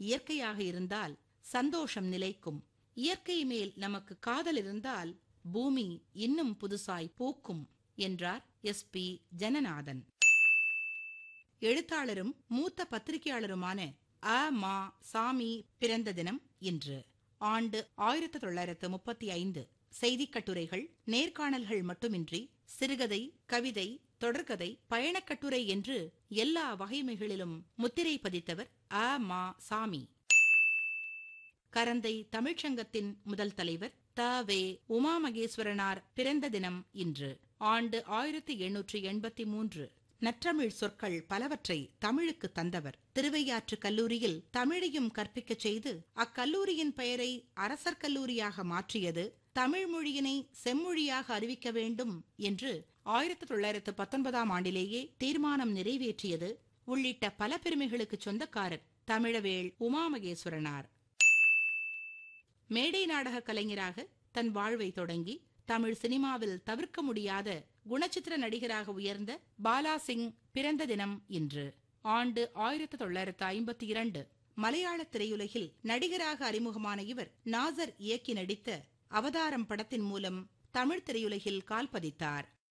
இயற்கையாக இருந்தால் சந்தோஷம் நிலைக்கும் இயற்கை மேல் நமக்கு காதல் இருந்தால் பூமி இன்னும் புதுசாய் பூக்கும் என்றார் எஸ் பி ஜனநாதன் எழுத்தாளரும் மூத்த பத்திரிகையாளருமான அ மா சாமி பிறந்த தினம் இன்று ஆண்டு ஆயிரத்தி தொள்ளாயிரத்து முப்பத்தி ஐந்து செய்திக் கட்டுரைகள் நேர்காணல்கள் மட்டுமின்றி சிறுகதை கவிதை தொடர்கதை பயணக் கட்டுரை என்று எல்லா வகைமைகளிலும் முத்திரை பதித்தவர் அ மா சாமி கரந்தை தமிழ்ச்சங்கத்தின் முதல் தலைவர் த வே உமா மகேஸ்வரனார் பிறந்த தினம் இன்று ஆண்டு ஆயிரத்தி எண்ணூற்றி எண்பத்தி மூன்று நற்றமிழ் சொற்கள் பலவற்றை தமிழுக்கு தந்தவர் திருவையாற்று கல்லூரியில் தமிழையும் கற்பிக்கச் செய்து அக்கல்லூரியின் பெயரை அரசர் கல்லூரியாக மாற்றியது தமிழ் மொழியினை செம்மொழியாக அறிவிக்க வேண்டும் என்று ஆயிரத்தி தொள்ளாயிரத்து பத்தொன்பதாம் ஆண்டிலேயே தீர்மானம் நிறைவேற்றியது உள்ளிட்ட பல பெருமைகளுக்கு சொந்தக்காரர் தமிழவேள் உமாமகேஸ்வரனார் மேடை நாடக கலைஞராக தன் வாழ்வை தொடங்கி தமிழ் சினிமாவில் தவிர்க்க முடியாத குணச்சித்திர நடிகராக உயர்ந்த பாலா சிங் பிறந்த தினம் இன்று ஆண்டு ஆயிரத்தி தொள்ளாயிரத்து ஐம்பத்தி இரண்டு மலையாள திரையுலகில் நடிகராக அறிமுகமான இவர் நாசர் இயக்கி நடித்த அவதாரம் படத்தின் மூலம் தமிழ் திரையுலகில் கால் பதித்தார்